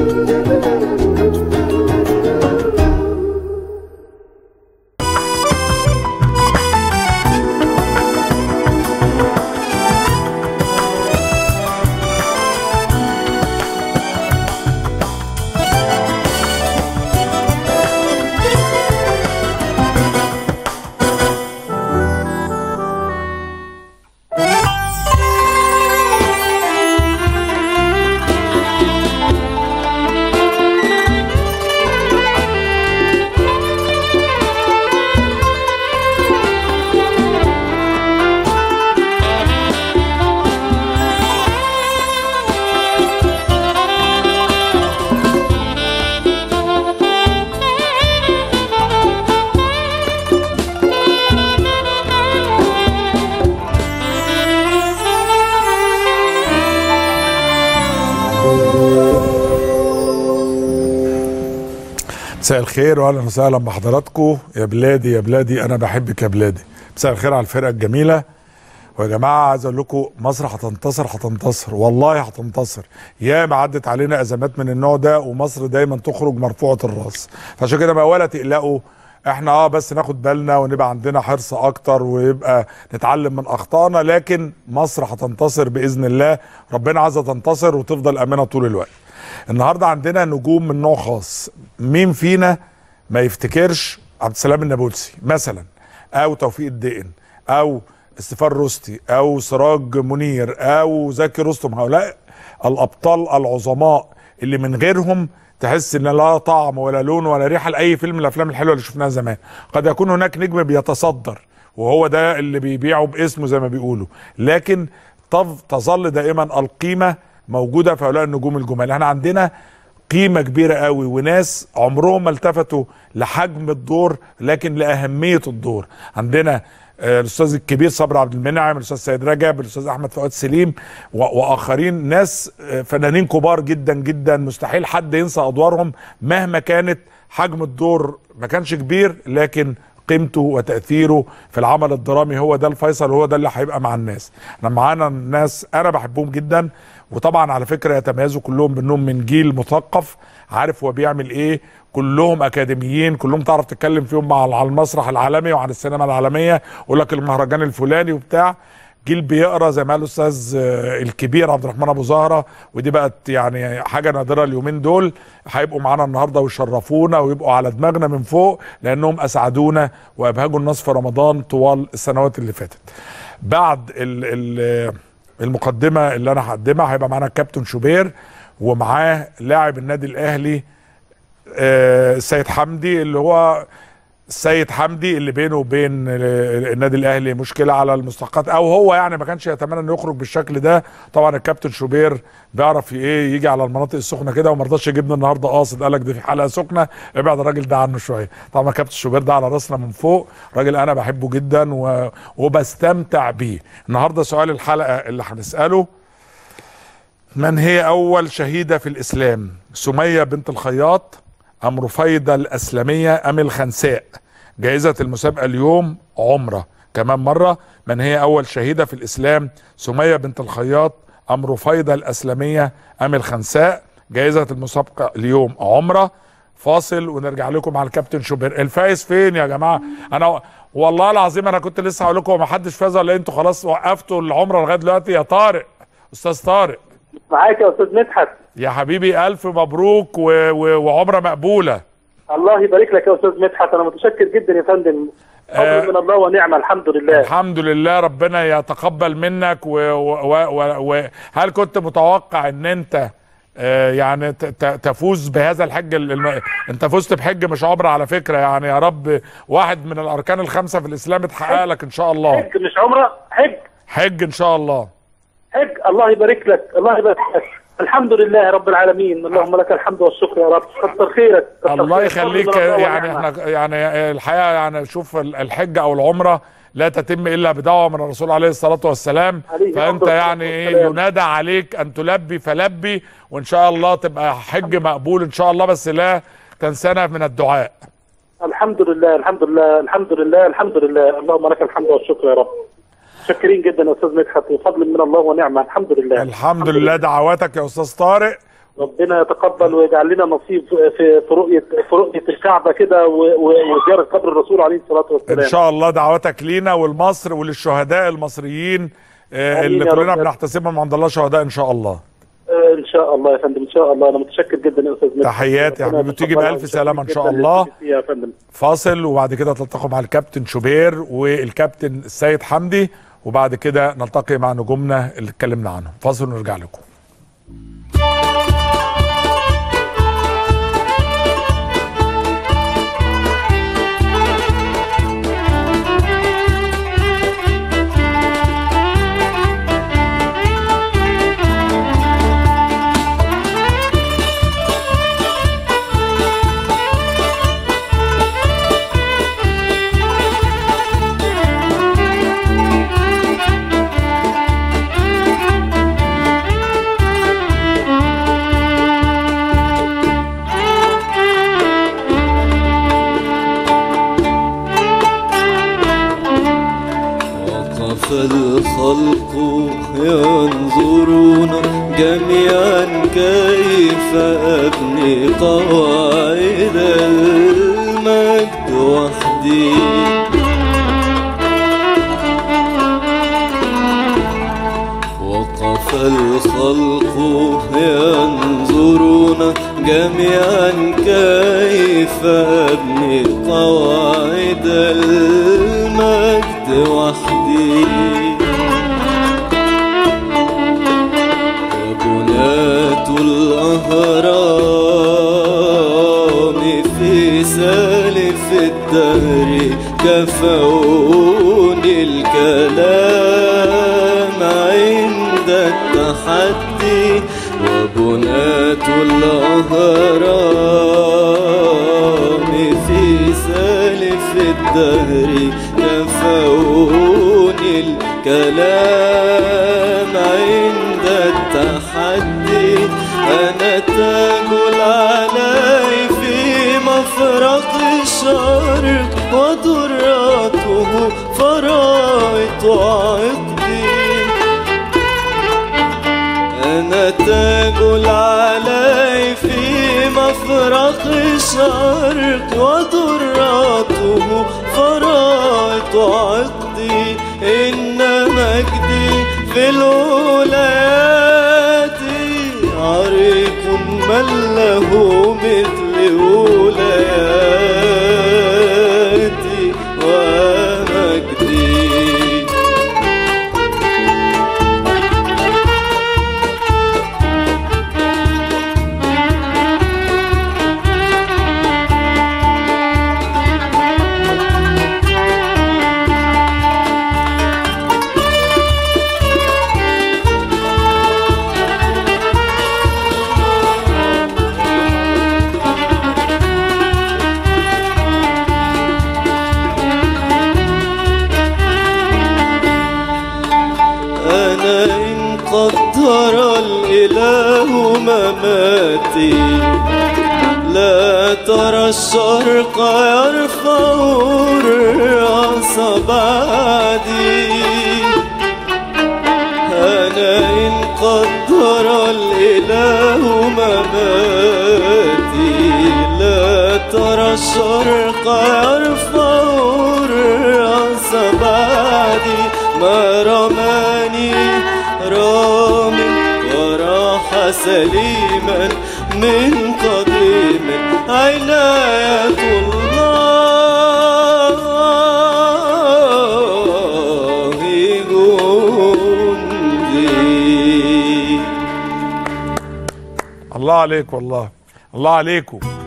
مساء الخير واهلا وسهلا بحضراتكم يا بلادي يا بلادي انا بحبك يا بلادي مساء الخير على الفرقه الجميله ويا جماعه عايز اقول لكم مصر هتنتصر هتنتصر والله هتنتصر يا ما عدت علينا ازمات من النوع ده ومصر دايما تخرج مرفوعه الراس فعشان كده بقى ولا تقلقوا احنا اه بس ناخد بالنا ونبقى عندنا حرص اكتر ويبقى نتعلم من اخطائنا لكن مصر هتنتصر باذن الله ربنا عايزه تنتصر وتفضل امنه طول الوقت النهارده عندنا نجوم من نوع خاص مين فينا ما يفتكرش عبد السلام النابلسي مثلا او توفيق الدقن او استفار رستي او سراج منير او زكي رستم هؤلاء الابطال العظماء اللي من غيرهم تحس ان لا طعم ولا لون ولا ريحه لاي فيلم من الافلام الحلوه اللي شفناها زمان قد يكون هناك نجم بيتصدر وهو ده اللي بيبيعه باسمه زي ما بيقولوا لكن تظ- تظل دائما القيمه موجوده في هؤلاء النجوم الجمال احنا عندنا قيمه كبيره قوي وناس عمرهم ما التفتوا لحجم الدور لكن لاهميه الدور عندنا آه، الاستاذ الكبير صبري عبد المنعم الاستاذ سيد رجب الاستاذ احمد فؤاد سليم و- واخرين ناس آه، فنانين كبار جدا جدا مستحيل حد ينسى ادوارهم مهما كانت حجم الدور ما كانش كبير لكن قيمته وتاثيره في العمل الدرامي هو ده الفيصل وهو ده اللي هيبقى مع الناس احنا معانا ناس انا بحبهم جدا وطبعا على فكره يتميزوا كلهم منهم من جيل مثقف عارف هو بيعمل ايه كلهم اكاديميين كلهم تعرف تتكلم فيهم مع على المسرح العالمي وعن السينما العالميه يقول لك المهرجان الفلاني وبتاع جيل بيقرا زي ما قال الاستاذ آه، الكبير عبد الرحمن ابو زهره ودي بقت يعني حاجه نادره اليومين دول هيبقوا معانا النهارده ويشرفونا ويبقوا على دماغنا من فوق لانهم اسعدونا وابهجوا الناس في رمضان طوال السنوات اللي فاتت. بعد ال ال المقدمه اللي انا هقدمها هيبقى معانا الكابتن شوبير ومعاه لاعب النادي الاهلي آه، السيد حمدي اللي هو السيد حمدي اللي بينه وبين النادي الاهلي مشكله على المستحقات او هو يعني ما كانش يتمنى انه يخرج بالشكل ده طبعا الكابتن شوبير بيعرف ايه يجي على المناطق السخنه كده وما رضاش يجيبنا النهارده قاصد قال لك دي في حلقه سخنه ابعد الراجل ده عنه شويه طبعا الكابتن شوبير ده على راسنا من فوق راجل انا بحبه جدا و... وبستمتع بيه النهارده سؤال الحلقه اللي هنساله من هي اول شهيده في الاسلام سميه بنت الخياط ام رفيده الاسلميه ام الخنساء جائزه المسابقه اليوم عمره كمان مره من هي اول شهيده في الاسلام سميه بنت الخياط ام رفيده الاسلميه ام الخنساء جائزه المسابقه اليوم عمره فاصل ونرجع لكم مع الكابتن شوبير الفايز فين يا جماعه انا والله العظيم انا كنت لسه هقول لكم ما حدش فاز ولا انتوا خلاص وقفتوا العمره لغايه دلوقتي يا طارق استاذ طارق معاك يا استاذ مدحت يا حبيبي الف مبروك و... و... وعمره مقبوله الله يبارك لك يا استاذ مدحت انا متشكر جدا يا فندم آه. فضل من الله ونعمه الحمد لله الحمد لله ربنا يتقبل منك وهل و... و... و... هل كنت متوقع ان انت آه، يعني ت- ت- تفوز بهذا الحج ال- الم... انت فزت بحج مش عمره على فكره يعني يا رب واحد من الاركان الخمسه في الاسلام اتحقق لك ان شاء الله حج مش عمره حج حج ان شاء الله حج الله يبارك لك الله يبارك لك الحمد لله رب العالمين اللهم لك الحمد والشكر يا رب كتر خيرك كتر الله خيرك. يخليك فضل من الله يعني ونعمة. احنا يعني الحقيقه يعني شوف ال- الحج او العمره لا تتم الا بدعوه من الرسول عليه الصلاه والسلام عليه فانت أفضل يعني الصلاة ايه والسلام. ينادى عليك ان تلبي فلبي وان شاء الله تبقى حج مقبول ان شاء الله بس لا تنسانا من الدعاء الحمد لله الحمد لله الحمد لله الحمد لله اللهم لك الحمد والشكر يا رب متشكرين جدا يا استاذ مدحت وفضل من الله ونعمه الحمد لله الحمد لله دعواتك يا استاذ طارق ربنا يتقبل ويجعل لنا نصيب في في رؤيه في رؤيه الكعبه كده و- و- وزياره قبر الرسول عليه الصلاه والسلام ان شاء الله دعواتك لينا ولمصر وللشهداء المصريين آه، آمين اللي يا كلنا رب. بنحتسبهم عند الله شهداء ان شاء الله آه، ان شاء الله يا فندم ان شاء الله انا متشكر جدا يا استاذ مدحت. تحياتي يا ربنا حبيبي، تيجي يتقبلها بألف سلامة إن شاء جداً الله. للتي يا فندم فاصل وبعد كده تلتقوا مع الكابتن شوبير والكابتن السيد حمدي وبعد كده نلتقي مع نجومنا اللي اتكلمنا عنهم فاصل ونرجع لكم وقف الخلق ينظرون جميعا كيف أبني قواعد المجد وحدي وقف الخلق ينظرون جميعا كيف أبني قواعد المجد وحدي وبنات الأهرام في سالف الدهر كفوني الكلام عند التحدي وبنات الأهرام في سالف الدهر كفوني الكلام عند التحدي أنا تاج العلاء في مفرق الشرق ودراته فرائط عقدي أنا تاج العلاء في مفرق الشرق ودراته فرائط عقدي إن مجدي في الولايات عريق من له مثل ولاياتي ومجدي أنا إن قدر الإله مماتي لا ترى الشرق يرفع الرأس بعدي أنا إن قدر الإله مماتي لا ترى الشرق يرفع الرأس بعدي ما رماني رام وراح سليما من قديم عناية الله جندي الله عليك والله الله عليكم